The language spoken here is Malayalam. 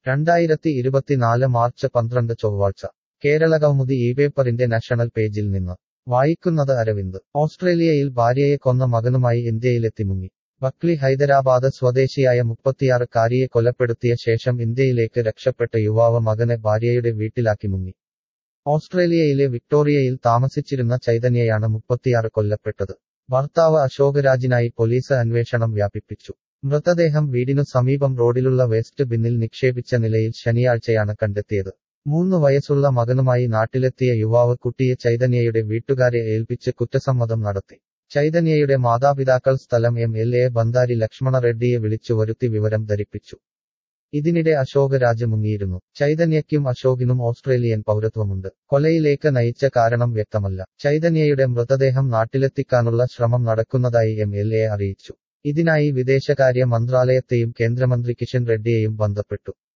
രണ്ടായിരത്തി ഇരുപത്തിനാല് മാർച്ച് പന്ത്രണ്ട് ചൊവ്വാഴ്ച കേരളകൗമുദി ഈ പേപ്പറിന്റെ നാഷണൽ പേജിൽ നിന്ന് വായിക്കുന്നത് അരവിന്ദ് ഓസ്ട്രേലിയയിൽ ഭാര്യയെ കൊന്ന മകനുമായി ഇന്ത്യയിലെത്തി മുങ്ങി ബക്ലി ഹൈദരാബാദ് സ്വദേശിയായ മുപ്പത്തിയാറുകാരിയെ കൊലപ്പെടുത്തിയ ശേഷം ഇന്ത്യയിലേക്ക് രക്ഷപ്പെട്ട യുവാവ് മകനെ ഭാര്യയുടെ വീട്ടിലാക്കി മുങ്ങി ഓസ്ട്രേലിയയിലെ വിക്ടോറിയയിൽ താമസിച്ചിരുന്ന ചൈതന്യയാണ് മുപ്പത്തിയാറ് കൊല്ലപ്പെട്ടത് ഭർത്താവ് അശോകരാജിനായി പോലീസ് അന്വേഷണം വ്യാപിപ്പിച്ചു മൃതദേഹം വീടിനു സമീപം റോഡിലുള്ള വേസ്റ്റ് ബിന്നിൽ നിക്ഷേപിച്ച നിലയിൽ ശനിയാഴ്ചയാണ് കണ്ടെത്തിയത് മൂന്ന് വയസ്സുള്ള മകനുമായി നാട്ടിലെത്തിയ യുവാവ് കുട്ടിയെ ചൈതന്യയുടെ വീട്ടുകാരെ ഏൽപ്പിച്ച് കുറ്റസമ്മതം നടത്തി ചൈതന്യയുടെ മാതാപിതാക്കൾ സ്ഥലം M L A Bandari Lakshmana റെഡ്ഡിയെ വിളിച്ചു വരുത്തി വിവരം ധരിപ്പിച്ചു ഇതിനിടെ അശോക് രാജ് മുങ്ങിയിരുന്നു ചൈതന്യയ്ക്കും അശോകിനും ഓസ്ട്രേലിയൻ പൗരത്വമുണ്ട് കൊലയിലേക്ക് നയിച്ച കാരണം വ്യക്തമല്ല ചൈതന്യയുടെ മൃതദേഹം നാട്ടിലെത്തിക്കാനുള്ള ശ്രമം നടക്കുന്നതായി എം എൽ എ അറിയിച്ചു ഇതിനായി വിദേശകാര്യ മന്ത്രാലയത്തെയും കേന്ദ്രമന്ത്രി കിഷൻ റെഡ്ഡിയെയും ബന്ധപ്പെട്ടു